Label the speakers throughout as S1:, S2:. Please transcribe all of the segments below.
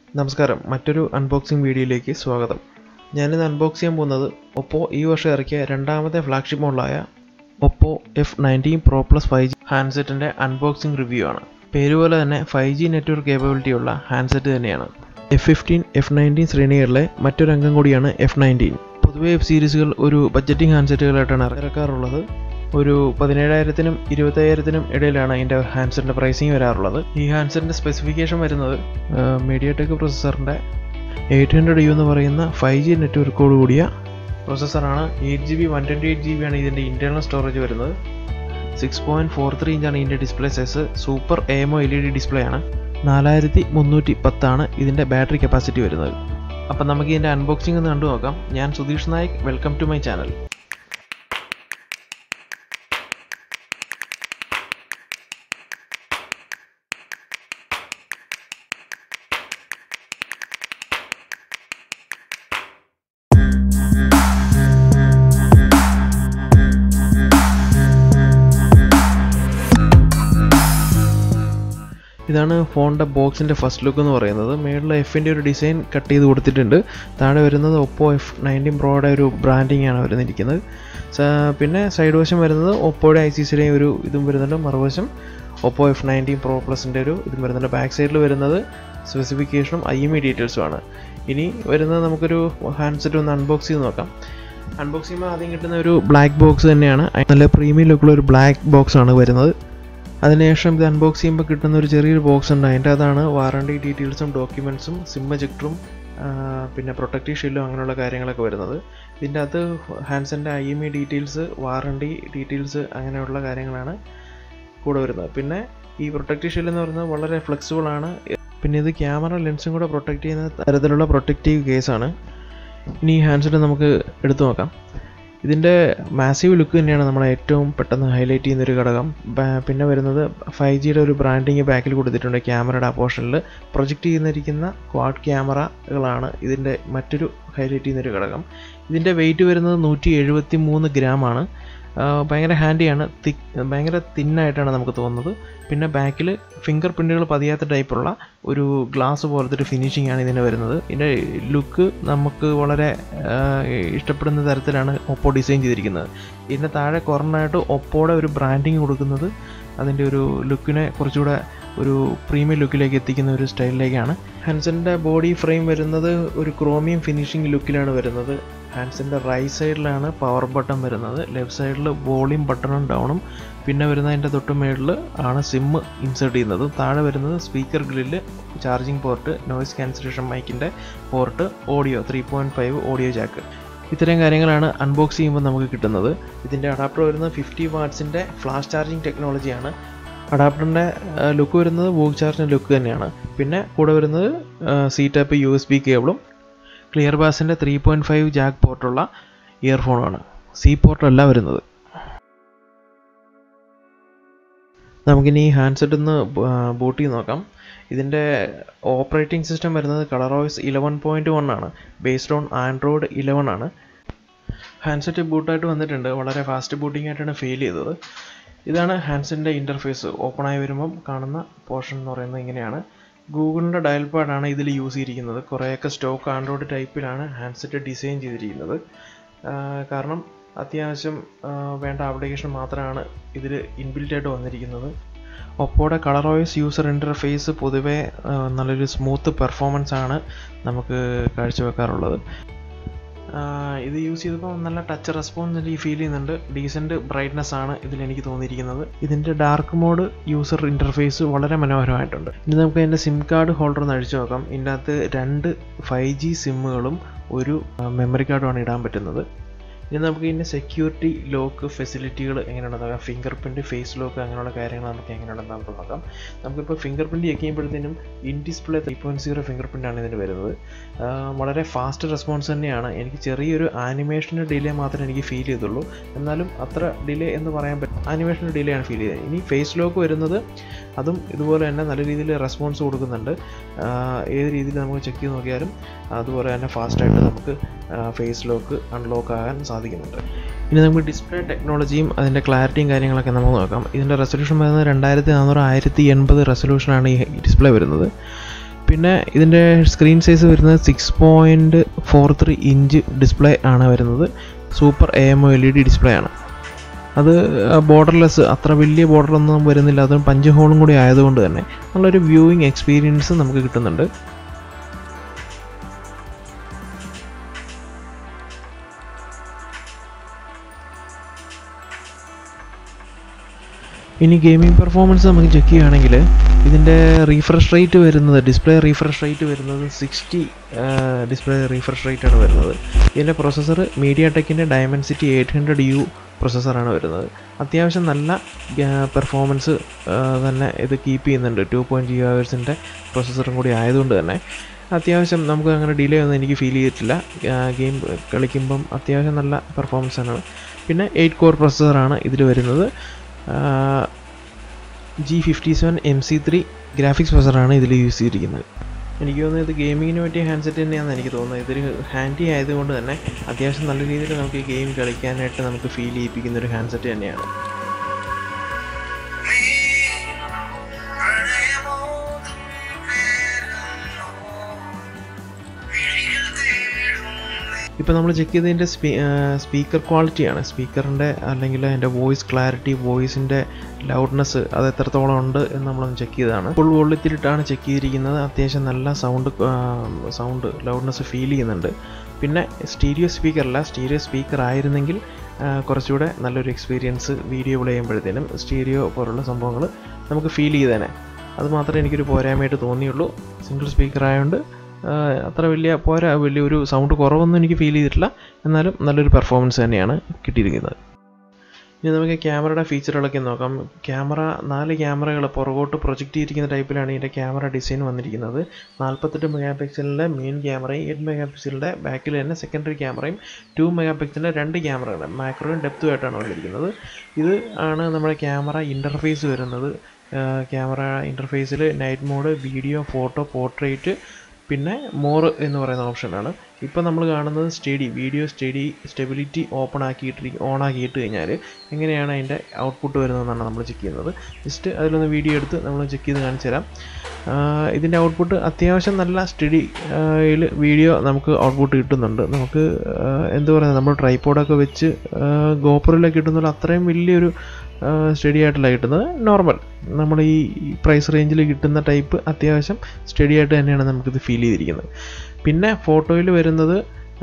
S1: നമസ്കാരം മറ്റൊരു അൺബോക്സിംഗ് വീഡിയോയിലേക്ക് സ്വാഗതം ഞാനിന്ന് അൺബോക്സ് ചെയ്യാൻ പോകുന്നത് ഒപ്പോ ഈ വർഷം ഇറക്കിയ രണ്ടാമത്തെ ഫ്ലാഗ്ഷിപ്പ് മോഡലായ Oppo F nineteen pro plus five G ഹാൻഡ്സെറ്റിൻ്റെ അൺബോക്സിംഗ് റിവ്യൂ ആണ് പേര് പോലെ തന്നെ ഫൈവ് ജി നെറ്റ്വർക്ക് കേപ്പബിലിറ്റി ഉള്ള ഹാൻഡ്സെറ്റ് തന്നെയാണ് എഫ് ഫിഫ്റ്റീൻ എഫ് നയൻറ്റീൻ ശ്രേണികളിലെ മറ്റൊരു അംഗം കൂടിയാണ് എഫ് നയൻറ്റീൻ പൊതുവെ എഫ് സീരീസുകൾ ഒരു ബഡ്ജറ്റിംഗ് ഹാൻഡ്സെറ്റുകളായിട്ടാണ് ഇറക്കാറുള്ളത് ഒരു പതിനേഴായിരത്തിനും ഇരുപത്തയ്യായിരത്തിനും ഇടയിലാണ് അതിൻ്റെ ഹാൻഡ്സെറ്റിൻ്റെ പ്രൈസിങ് വരാറുള്ളത് ഈ ഹാൻഡ്സെറ്റിൻ്റെ സ്പെസിഫിക്കേഷൻ വരുന്നത് മീഡിയ ടെക് പ്രൊസസ്സറിൻ്റെ എയ്റ്റ് ഹൺഡ്രഡ് യു എന്ന് പറയുന്ന ഫൈവ് ജി നെറ്റ്വർക്കോട് കൂടിയ പ്രൊസസ്സറാണ് eight G B one twenty eight G B ആണ് ഇതിൻ്റെ ഇൻറ്റേർണൽ സ്റ്റോറേജ് വരുന്നത് സിക്സ് പോയിൻറ്റ് ഫോർ ത്രീ ഇഞ്ചാണ് ഇതിൻ്റെ display size super എമോ L E D display ആണ് നാലായിരത്തി മുന്നൂറ്റി പത്താണ് ഇതിൻ്റെ ബാറ്ററി കപ്പാസിറ്റി വരുന്നത് അപ്പം നമുക്ക് ഇതിൻ്റെ അൺബോക്സിംഗ് ഒന്ന് കണ്ടു നോക്കാം ഞാൻ Sudheesh Naik welcome to my channel ഇതാണ് ഫോണിൻ്റെ ബോക്സിൻ്റെ ഫസ്റ്റ് ലുക്ക് എന്ന് പറയുന്നത് മേളിൽ എഫിൻ്റെ ഒരു ഡിസൈൻ കട്ട് ചെയ്ത് കൊടുത്തിട്ടുണ്ട് താഴെ വരുന്നത് ഒപ്പോ എഫ് നയൻറ്റീൻ പ്രോയുടെ ഒരു ബ്രാൻഡിങ് ആണ് വരുന്നിരിക്കുന്നത് പിന്നെ സൈഡ് വശം വരുന്നത് ഒപ്പോയുടെ ഐ സി സിയുടെയും ഒരു ഇതും വരുന്നുണ്ട് മറുവശം ഒപ്പോ എഫ് നയൻറ്റീൻ പ്രോ പ്ലസിൻ്റെ ഒരു ഇതും വരുന്നുണ്ട് ബാക്ക് സൈഡിൽ വരുന്നത് സ്പെസിഫിക്കേഷനും ഐ എം ഇ ഡീറ്റെയിൽസും ആണ് ഇനി വരുന്നത് നമുക്കൊരു ഹാൻഡ്സെറ്റ് ഒന്ന് അൺബോക്സ് ചെയ്ത് നോക്കാം അൺബോക്സ് ചെയ്യുമ്പോൾ ആദ്യം കിട്ടുന്ന ഒരു ബ്ലാക്ക് ബോക്സ് തന്നെയാണ് നല്ല പ്രീമിയം ലുക്കുള്ള ഒരു ബ്ലാക്ക് ബോക്സ് ആണ് വരുന്നത് അതിനുശേഷം ഇത് അൺബോക്സ് ചെയ്യുമ്പോൾ കിട്ടുന്ന ഒരു ചെറിയൊരു ബോക്സ് ഉണ്ട് അതിൻ്റെ അതാണ് വാറണ്ടി ഡീറ്റെയിൽസും ഡോക്യുമെൻറ്റ്സും സിം എജക്ടറും പിന്നെ പ്രൊട്ടക്റ്റീവ് ഷീൽഡും അങ്ങനെയുള്ള കാര്യങ്ങളൊക്കെ വരുന്നത് ഇതിൻ്റെ അകത്ത് ഹാൻഡ്സിൻ്റെ I M E details warranty details അങ്ങനെയുള്ള കാര്യങ്ങളാണ് കൂടെ വരുന്നത് പിന്നെ ഈ പ്രൊട്ടക്റ്റീവ് ഷീൽഡ് എന്ന് പറയുന്നത് വളരെ ഫ്ലെക്സിബിൾ ആണ് പിന്നെ ഇത് ക്യാമറ ലെൻസും കൂടെ പ്രൊട്ടക്റ്റ് ചെയ്യുന്ന തരത്തിലുള്ള പ്രൊട്ടക്റ്റീവ് കേസാണ് ഇനി ഈ ഹാൻഡ്സെറ്റ് നമുക്ക് എടുത്തു നോക്കാം ഇതിൻ്റെ മാസീവ് ലുക്ക് തന്നെയാണ് നമ്മളെ ഏറ്റവും പെട്ടെന്ന് ഹൈലൈറ്റ് ചെയ്യുന്ന ഒരു ഘടകം പിന്നെ വരുന്നത് ഫൈവ് ജിയുടെ ഒരു ബ്രാൻഡിങ് ബാക്കിൽ കൊടുത്തിട്ടുണ്ട് ക്യാമറയുടെ ആ പോർഷനിൽ പ്രൊജക്റ്റ് ചെയ്യുന്നിരിക്കുന്ന ക്വാഡ് ക്യാമറകളാണ് ഇതിൻ്റെ മറ്റൊരു ഹൈലൈറ്റ് ചെയ്യുന്നൊരു ഘടകം ഇതിൻ്റെ വെയിറ്റ് വരുന്നത് നൂറ്റി എഴുപത്തി മൂന്ന് ഗ്രാമാണ് ഭയങ്കര ഹാൻഡിയാണ് തിക് ഭയങ്കര തിന്നായിട്ടാണ് നമുക്ക് തോന്നുന്നത് പിന്നെ ബാക്കിൽ ഫിംഗർ പ്രിൻറ്റുകൾ പതിയാത്ത ടൈപ്പുള്ള ഒരു ഗ്ലാസ് പോലത്തെ ഒരു ഫിനിഷിംഗ് ആണ് ഇതിന് വരുന്നത് ഇതിൻ്റെ ലുക്ക് നമുക്ക് വളരെ ഇഷ്ടപ്പെടുന്ന തരത്തിലാണ് ഒപ്പോ ഡിസൈൻ ചെയ്തിരിക്കുന്നത് ഇതിൻ്റെ താഴെ കോർണറായിട്ട് ഒപ്പോയുടെ ഒരു ബ്രാൻഡിങ് കൊടുക്കുന്നത് അതിൻ്റെ ഒരു ലുക്കിനെ കുറച്ചുകൂടെ ഒരു പ്രീമിയം ലുക്കിലേക്ക് എത്തിക്കുന്ന ഒരു സ്റ്റൈലിലേക്കാണ് ഹാൻസൻ്റെ ബോഡി ഫ്രെയിം വരുന്നത് ഒരു ക്രോമിയം ഫിനിഷിംഗ് ലുക്കിലാണ് വരുന്നത് ഹാൻഡ്സിൻ്റെ റൈറ്റ് സൈഡിലാണ് പവർ ബട്ടൺ വരുന്നത് ലെഫ്റ്റ് സൈഡിൽ വോളിയം ബട്ടണും ഡൗണും പിന്നെ വരുന്നതിൻ്റെ തൊട്ട് മേളിൽ ആണ് സിം ഇൻസേർട്ട് ചെയ്യുന്നത് താഴെ വരുന്നത് speaker grill charging port noise cancellation മൈക്കിൻ്റെ port audio three point five audio jack ഇത്തരം കാര്യങ്ങളാണ് അൺബോക്സ് ചെയ്യുമ്പോൾ നമുക്ക് കിട്ടുന്നത് ഇതിൻ്റെ അഡാപ്റ്റർ വരുന്നത് ഫിഫ്റ്റി വാട്ട്സിൻ്റെ ഫ്ലാഷ് ചാർജിങ് ടെക്നോളജിയാണ് അഡാപ്റ്ററിൻ്റെ ലുക്ക് വരുന്നത് വോക്ക് ചാർജിൻ്റെ ലുക്ക് തന്നെയാണ് പിന്നെ കൂടെ വരുന്നത് C type U S B കേബിളും ക്ലിയർ ബാസിൻ്റെ ത്രീ പോയിൻറ്റ് ഫൈവ് ജാക്ക് പോർട്ടുള്ള ഇയർഫോണാണ് സി പോർട്ടല്ല വരുന്നത് നമുക്കിനി ഈ ഹാൻഡ്സെറ്റ് ഒന്ന് ബൂട്ട് ചെയ്ത് നോക്കാം ഇതിൻ്റെ ഓപ്പറേറ്റിംഗ് സിസ്റ്റം വരുന്നത് കളറോയ്സ് ഇലവൻ പോയിൻറ്റ് വൺ ആണ് ബേസ്ഡ് ഓൺ ആൻഡ്രോയിഡ് ഇലവൻ ആണ് ഹാൻഡ്സെറ്റ് ബൂട്ടായിട്ട് വന്നിട്ടുണ്ട് വളരെ ഫാസ്റ്റ് ബൂട്ടിംഗ് ആയിട്ടാണ് ഫീൽ ചെയ്തത് ഇതാണ് ഹാൻഡ്സെറ്റിൻ്റെ ഇൻ്റർഫേസ് ഓപ്പൺ ആയി വരുമ്പം കാണുന്ന പോർഷൻ എന്ന് പറയുന്നത് ഇങ്ങനെയാണ് ഗൂഗിളിൻ്റെ ഡയൽ പാഡാണ് ഇതിൽ യൂസ് ചെയ്തിരിക്കുന്നത് കുറേയൊക്കെ സ്റ്റോക്ക് ആൻഡ്രോയിഡ് ടൈപ്പിലാണ് ഹാൻഡ്സെറ്റ് ഡിസൈൻ ചെയ്തിരിക്കുന്നത് കാരണം അത്യാവശ്യം വേണ്ട ആപ്ലിക്കേഷൻ മാത്രമാണ് ഇതിൽ ഇൻബിൽറ്റ് ആയിട്ട് വന്നിരിക്കുന്നത് ഒപ്പോയുടെ കളർ ഓയിസ് യൂസർ ഇൻ്റർഫേസ് പൊതുവേ നല്ലൊരു സ്മൂത്ത് പെർഫോമൻസ് ആണ് നമുക്ക് കാഴ്ചവെക്കാറുള്ളത് ഇത് യൂസ് ചെയ്തപ്പോൾ നല്ല ടച്ച് റെസ്പോൺസ് എനിക്ക് ഫീൽ ചെയ്യുന്നുണ്ട് ഡീസൻറ്റ് ബ്രൈറ്റ്നസ് ആണ് ഇതിൽ എനിക്ക് തോന്നിയിരിക്കുന്നത് ഇതിൻ്റെ ഡാർക്ക് മോഡ് യൂസർ ഇൻ്റർഫേസ് വളരെ മനോഹരമായിട്ടുണ്ട് ഇനി നമുക്ക് അതിൻ്റെ സിം കാർഡ് ഹോൾഡർ ഒന്ന് അഴിച്ചു നോക്കാം ഇതിൻ്റെ അകത്ത് രണ്ട് ഫൈവ് ജി സിമ്മുകളും ഒരു മെമ്മറി കാർഡുമാണ് ഇടാൻ പറ്റുന്നത് ഇനി നമുക്ക് ഇതിൻ്റെ സെക്യൂരിറ്റി ലോക്ക് ഫെസിലിറ്റികൾ എങ്ങനെയുണ്ടെന്ന് നോക്കാം ഫിംഗർ പ്രിൻറ്റ് ഫേസ് ലോക്ക് അങ്ങനെയുള്ള കാര്യങ്ങൾ നമുക്ക് എങ്ങനെയുണ്ടെന്ന് നമുക്ക് നോക്കാം നമുക്കിപ്പോൾ ഫിംഗർ പ്രിൻറ്റ് ചെക്ക് ചെയ്യുമ്പോഴത്തേനും in display three point zero fingerprint ആണ് ഇതിന് വരുന്നത് വളരെ ഫാസ്റ്റ് റെസ്പോൺസ് തന്നെയാണ് എനിക്ക് ചെറിയൊരു ആനിമേഷന് ഡിലേ മാത്രമേ എനിക്ക് ഫീൽ ചെയ്തുള്ളൂ എന്നാലും അത്ര ഡിലേ എന്ന് പറയാൻ പറ്റും ആനിമേഷന് ഡിലേ ആണ് ഫീൽ ചെയ്തത് ഇനി ഫേസ് ലോക്ക് വരുന്നത് അതും ഇതുപോലെ തന്നെ നല്ല രീതിയിൽ റെസ്പോൺസ് കൊടുക്കുന്നുണ്ട് ഏത് രീതിയിൽ നമുക്ക് ചെക്ക് ചെയ്ത് നോക്കിയാലും അതുപോലെ തന്നെ ഫാസ്റ്റായിട്ട് നമുക്ക് ഫേസ് ലോക്ക് അൺലോക്ക് ആകാൻ സാധിക്കുന്നുണ്ട് ഇനി നമുക്ക് ഡിസ്പ്ലേ ടെക്നോളജിയും അതിൻ്റെ ക്ലാരിറ്റിയും കാര്യങ്ങളൊക്കെ നമുക്ക് നോക്കാം ഇതിൻ്റെ റെസൊല്യൂഷൻ വരുന്നത് രണ്ടായിരത്തി നാനൂറ് ആയിരത്തി എൺപത് റെസൊല്യൂഷനാണ് ഈ ഡിസ്പ്ലേ വരുന്നത് പിന്നെ ഇതിൻ്റെ സ്ക്രീൻ സൈസ് വരുന്നത് six point four three inch display ആണ് വരുന്നത് super A M O L E D display ആണ് അത് ബോർഡർലെസ് അത്ര വലിയ ബോർഡറൊന്നും വരുന്നില്ല അതും പഞ്ച് ഹോളും കൂടി ആയതുകൊണ്ട് തന്നെ നല്ലൊരു വ്യൂയിങ് എക്സ്പീരിയൻസ് നമുക്ക് കിട്ടുന്നുണ്ട് ഇനി ഗെയിമിംഗ് പെർഫോമൻസ് നമുക്ക് ചെക്ക് ചെയ്യുകയാണെങ്കിൽ ഇതിൻ്റെ റീഫ്രഷ് റേറ്റ് വരുന്നത് ഡിസ്പ്ലേ റീഫ്രഷ് റേറ്റ് വരുന്നത് സിക്സ്റ്റി ഡിസ്പ്ലേ റീഫ്രഷ് റേറ്റ് ആണ് വരുന്നത് ഇതിൻ്റെ പ്രൊസസ്സർ മീഡിയ ടെക്കിൻ്റെ ഡയമൻസിറ്റി എയ്റ്റ് ഹൺഡ്രഡ് യു പ്രൊസസ്സറാണ് വരുന്നത് അത്യാവശ്യം നല്ല പെർഫോമൻസ് തന്നെ ഇത് കീപ്പ് ചെയ്യുന്നുണ്ട് ടു പോയിൻറ്റ് ജി ഹവേഴ്സിൻ്റെ പ്രൊസസ്സറും കൂടി ആയതുകൊണ്ട് തന്നെ അത്യാവശ്യം നമുക്ക് അങ്ങനെ ഡിലേ ഒന്നും എനിക്ക് ഫീൽ ചെയ്തിട്ടില്ല ഗെയിം കളിക്കുമ്പം അത്യാവശ്യം നല്ല പെർഫോമൻസ് ആണ് പിന്നെ എയ്റ്റ് കോർ പ്രൊസസ്സറാണ് ഇതിൽ വരുന്നത് G fifty seven M C three graphics പ്രൊസറാണ് ഇതിൽ യൂസ് ചെയ്തിരിക്കുന്നത് എനിക്ക് തോന്നുന്നത് ഇത് ഗെയിമിങ്ങിന് പറ്റിയ ഹാൻഡ്സെറ്റ് തന്നെയാണെന്ന് എനിക്ക് തോന്നുന്നത് ഇതൊരു ഹാൻഡി ആയതുകൊണ്ട് തന്നെ അത്യാവശ്യം നല്ല രീതിയിൽ നമുക്ക് ഗെയിം കളിക്കാനായിട്ട് നമുക്ക് ഫീൽ ചെയ്യിപ്പിക്കുന്ന ഒരു ഹാൻഡ്സെറ്റ് തന്നെയാണ് ഇപ്പോൾ നമ്മൾ ചെക്ക് ചെയ്തതിൻ്റെ സ്പീ സ്പീക്കർ ക്വാളിറ്റിയാണ് സ്പീക്കറിൻ്റെ അല്ലെങ്കിൽ അതിൻ്റെ വോയിസ് ക്ലാരിറ്റി വോയിസിൻ്റെ ലൗഡ്നെസ് അത് എത്രത്തോളം ഉണ്ട് എന്ന് നമ്മളൊന്ന് ചെക്ക് ചെയ്തതാണ് ഫുൾ വോളിയത്തിലിട്ടാണ് ചെക്ക് ചെയ്തിരിക്കുന്നത് അത്യാവശ്യം നല്ല സൗണ്ട് സൗണ്ട് ലൗഡ്നെസ് ഫീൽ ചെയ്യുന്നുണ്ട് പിന്നെ സ്റ്റീരിയോ സ്പീക്കറല്ല സ്റ്റീരിയോ സ്പീക്കർ ആയിരുന്നെങ്കിൽ കുറച്ചുകൂടെ നല്ലൊരു എക്സ്പീരിയൻസ് വീഡിയോ പ്ലേ ചെയ്യുമ്പോഴത്തേനും സ്റ്റീരിയോ പോലുള്ള സംഭവങ്ങൾ നമുക്ക് ഫീൽ ചെയ്തേനെ അത് മാത്രമേ എനിക്കൊരു പോരായ്മയായിട്ട് തോന്നിയുള്ളൂ സിംഗിൾ സ്പീക്കർ ആയതുകൊണ്ട് അത്ര വലിയ പോരാ വലിയൊരു സൗണ്ട് കുറവൊന്നും എനിക്ക് ഫീൽ ചെയ്തിട്ടില്ല എന്നാലും നല്ലൊരു പെർഫോമൻസ് തന്നെയാണ് കിട്ടിയിരിക്കുന്നത് ഇനി നമുക്ക് ക്യാമറയുടെ ഫീച്ചറുകളൊക്കെ നോക്കാം ക്യാമറ നാല് ക്യാമറകൾ പുറകോട്ട് പ്രൊജക്റ്റ് ചെയ്തിരിക്കുന്ന ടൈപ്പിലാണ് ഇതിൻ്റെ ക്യാമറ ഡിസൈൻ വന്നിരിക്കുന്നത് നാൽപ്പത്തെട്ട് മെഗാ പിക്സലിൻ്റെ മെയിൻ ക്യാമറയും എയ്റ്റ് മെഗാ പിക്സലിൻ്റെ ബാക്കിൽ തന്നെ സെക്കൻഡറി ക്യാമറയും ടു മെഗാ പിക്സലിൻ്റെ രണ്ട് ക്യാമറകൾ മാക്രോയും ഡെപ്തും ആയിട്ടാണ് വന്നിരിക്കുന്നത് ഇത് ആണ് നമ്മുടെ ക്യാമറ ഇൻ്റർഫേസ് വരുന്നത് ക്യാമറ ഇൻ്റർഫേസിൽ night mode video photo portrait പിന്നെ മോർ എന്ന് പറയുന്ന ഓപ്ഷനാണ് ഇപ്പോൾ നമ്മൾ കാണുന്നത് steady video steady stability open ആക്കിയിട്ട് ഓൺ ആക്കിയിട്ട് കഴിഞ്ഞാൽ എങ്ങനെയാണ് അതിൻ്റെ ഔട്ട്പുട്ട് വരുന്നതെന്നാണ് നമ്മൾ ചെക്ക് ചെയ്യുന്നത് ജസ്റ്റ് അതിലൊന്ന് വീഡിയോ എടുത്ത് നമ്മൾ ചെക്ക് ചെയ്ത് കാണിച്ചു തരാം ഇതിൻ്റെ ഔട്ട്പുട്ട് അത്യാവശ്യം നല്ല സ്റ്റഡി യിൽ വീഡിയോ നമുക്ക് ഔട്ട്പുട്ട് കിട്ടുന്നുണ്ട് നമുക്ക് എന്ത് പറയുന്നത് നമ്മൾ ട്രൈപ്പോഡൊക്കെ വെച്ച് ഗോപ്പറിലൊക്കെ കിട്ടുന്നുള്ള അത്രയും വലിയൊരു സ്റ്റഡി ആയിട്ടല്ല കിട്ടുന്നത് നോർമൽ നമ്മൾ ഈ പ്രൈസ് റേഞ്ചിൽ കിട്ടുന്ന ടൈപ്പ് അത്യാവശ്യം സ്റ്റഡി ആയിട്ട് തന്നെയാണ് നമുക്കിത് ഫീൽ ചെയ്തിരിക്കുന്നത് പിന്നെ ഫോട്ടോയിൽ വരുന്നത്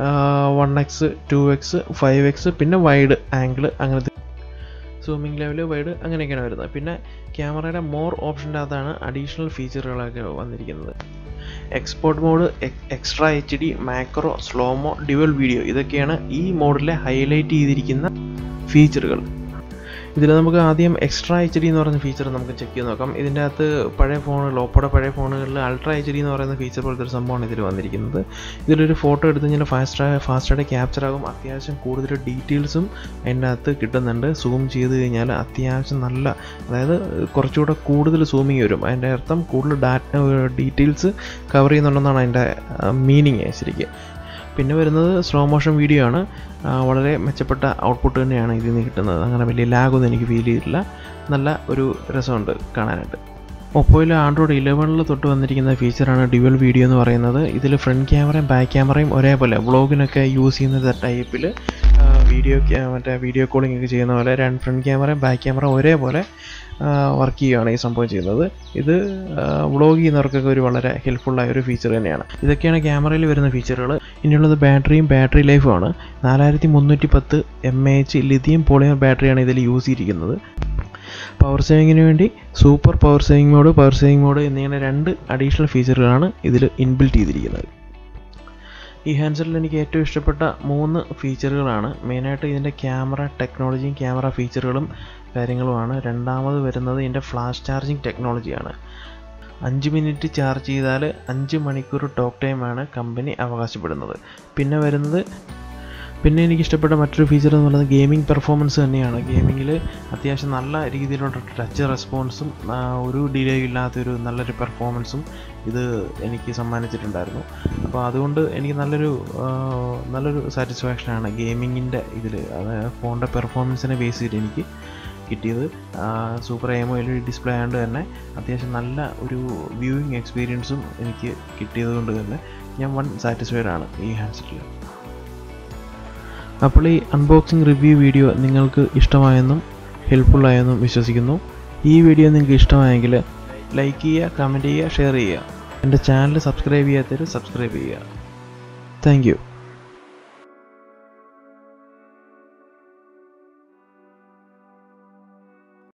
S1: one X two X five X പിന്നെ വൈഡ് ആംഗിൾ അങ്ങനത്തെ സൂമിംഗ് ലെവൽ വൈഡ് അങ്ങനെയൊക്കെയാണ് വരുന്നത് പിന്നെ ക്യാമറയുടെ മോർ ഓപ്ഷൻ്റെ അകത്താണ് അഡീഷണൽ ഫീച്ചറുകളൊക്കെ വന്നിരിക്കുന്നത് export mode extra H D macro slomo dual video ഇതൊക്കെയാണ് ഈ മോഡിലെ ഹൈലൈറ്റ് ചെയ്തിരിക്കുന്ന ഫീച്ചറുകൾ ഇതിൽ നമുക്ക് ആദ്യം എക്സ്ട്രാ എച്ച് ഡി എന്ന് പറയുന്ന ഫീച്ചർ നമുക്ക് ചെക്ക് ചെയ്ത് നോക്കാം ഇതിൻ്റെ അകത്ത് പഴയ ഫോണുകൾ ഓപ്പോടെ പഴയ ഫോണുകളിൽ അൾട്രാ എച്ച് ഡി എന്ന് പറയുന്ന ഫീച്ചർ പോലത്തെ ഒരു സംഭവമാണ് ഇതിൽ വന്നിരിക്കുന്നത് ഇതിലൊരു ഫോട്ടോ എടുത്ത് കഴിഞ്ഞാൽ ഫാസ്റ്റ് ഫാസ്റ്റായിട്ട് ക്യാപ്ചർ ആകും അത്യാവശ്യം കൂടുതൽ ഡീറ്റെയിൽസും അതിൻ്റെ അകത്ത് കിട്ടുന്നുണ്ട് സൂം ചെയ്ത് കഴിഞ്ഞാൽ അത്യാവശ്യം നല്ല അതായത് കുറച്ചുകൂടെ കൂടുതൽ സൂമിങ് വരും അതിൻ്റെ അർത്ഥം കൂടുതൽ ഡാറ്റ ഡീറ്റെയിൽസ് കവർ ചെയ്യുന്നുണ്ടെന്നാണ് അതിൻ്റെ മീനിങ് ശരിക്കും പിന്നെ വരുന്നത് സ്ലോ മോഷൻ വീഡിയോ ആണ് വളരെ മെച്ചപ്പെട്ട ഔട്ട്പുട്ട് തന്നെയാണ് ഇതിൽ നിന്ന് കിട്ടുന്നത് അങ്ങനെ വലിയ ലാഗൊന്നും എനിക്ക് ഫീൽ ചെയ്തിട്ടില്ല നല്ല ഒരു രസമുണ്ട് കാണാനായിട്ട് ഒപ്പോയിൽ ആൻഡ്രോയിഡ് ഇലവനിൽ തൊട്ട് വന്നിരിക്കുന്ന ഫീച്ചറാണ് ഡ്യുവൽ വീഡിയോ എന്ന് പറയുന്നത് ഇതിൽ ഫ്രണ്ട് ക്യാമറയും ബാക്ക് ക്യാമറയും ഒരേപോലെ വ്ളോഗിനൊക്കെ യൂസ് ചെയ്യുന്ന ടൈപ്പിൽ വീഡിയോ മറ്റേ വീഡിയോ കോളിംഗ് ഒക്കെ ചെയ്യുന്ന പോലെ രണ്ട് ഫ്രണ്ട് ക്യാമറയും ബാക്ക് ക്യാമറ ഒരേപോലെ വർക്ക് ചെയ്യുകയാണ് ഈ സംഭവം ചെയ്യുന്നത് ഇത് വ്ളോഗ് ചെയ്യുന്നവർക്കൊക്കെ ഒരു വളരെ ഹെൽപ്ഫുള്ളായ ഒരു ഫീച്ചർ തന്നെയാണ് ഇതൊക്കെയാണ് ക്യാമറയിൽ വരുന്ന ഫീച്ചറുകൾ ഇനിയുള്ളത് ബാറ്ററിയും ബാറ്ററി ലൈഫുമാണ് നാലായിരത്തി മുന്നൂറ്റി പത്ത് M A H lithium polymer ബാറ്ററിയാണ് ഇതിൽ യൂസ് ചെയ്തിരിക്കുന്നത് പവർ സേവിങ്ങിന് വേണ്ടി super power saving mode power saving mode എന്നിങ്ങനെ രണ്ട് അഡീഷണൽ ഫീച്ചറുകളാണ് ഇതിൽ ഇൻബിൽറ്റ് ചെയ്തിരിക്കുന്നത് ഈ ഹാൻഡ്സെറ്റിൽ എനിക്ക് ഏറ്റവും ഇഷ്ടപ്പെട്ട മൂന്ന് ഫീച്ചറുകളാണ് മെയിനായിട്ട് ഇതിൻ്റെ ക്യാമറ ടെക്നോളജിയും ക്യാമറ ഫീച്ചറുകളും കാര്യങ്ങളുമാണ് രണ്ടാമത് വരുന്നത് ഇതിൻ്റെ ഫ്ലാഷ് ചാർജിങ് ടെക്നോളജിയാണ് അഞ്ച് മിനിറ്റ് ചാർജ് ചെയ്താൽ അഞ്ച് മണിക്കൂർ ടോക്ക് ടൈമാണ് കമ്പനി അവകാശപ്പെടുന്നത് പിന്നെ വരുന്നത് പിന്നെ എനിക്ക് ഇഷ്ടപ്പെട്ട മറ്റൊരു ഫീച്ചർ എന്ന് പറയുന്നത് ഗെയിമിംഗ് പെർഫോമൻസ് തന്നെയാണ് ഗെയിമിങ്ങിൽ അത്യാവശ്യം നല്ല രീതിയിലുള്ള ടച്ച് റെസ്പോൺസും ഒരു ഡിലേ ഇല്ലാത്തൊരു നല്ലൊരു പെർഫോമൻസും ഇത് എനിക്ക് സമ്മാനിച്ചിട്ടുണ്ടായിരുന്നു അപ്പോൾ അതുകൊണ്ട് എനിക്ക് നല്ലൊരു നല്ലൊരു സാറ്റിസ്ഫാക്ഷനാണ് ഗെയിമിങ്ങിൻ്റെ ഇതിൽ അതായത് ഫോണിൻ്റെ പെർഫോമൻസിനെ ബേസ് ചെയ്തിട്ട് എനിക്ക് കിട്ടിയത് സൂപ്പർ എമോ എൽ ഇ ഡിസ്പ്ലേ ആയതുകൊണ്ട് തന്നെ അത്യാവശ്യം നല്ല ഒരു വ്യൂയിങ് എക്സ്പീരിയൻസും എനിക്ക് കിട്ടിയത് കൊണ്ട് തന്നെ ഞാൻ വൺ സാറ്റിസ്ഫൈഡ് ആണ് ഈ ഹാൻഡ്സെറ്റിൽ അപ്പോൾ ഈ അൺബോക്സിംഗ് റിവ്യൂ വീഡിയോ നിങ്ങൾക്ക് ഇഷ്ടമായെന്നും ഹെൽപ്ഫുള്ളായെന്നും വിശ്വസിക്കുന്നു ഈ വീഡിയോ നിങ്ങൾക്ക് ഇഷ്ടമായെങ്കിൽ ലൈക്ക് ചെയ്യുക കമൻറ്റ് ചെയ്യുക ഷെയർ ചെയ്യുക എൻ്റെ ചാനൽ സബ്സ്ക്രൈബ് ചെയ്യാത്തവർ സബ്സ്ക്രൈബ് ചെയ്യുക താങ്ക് യു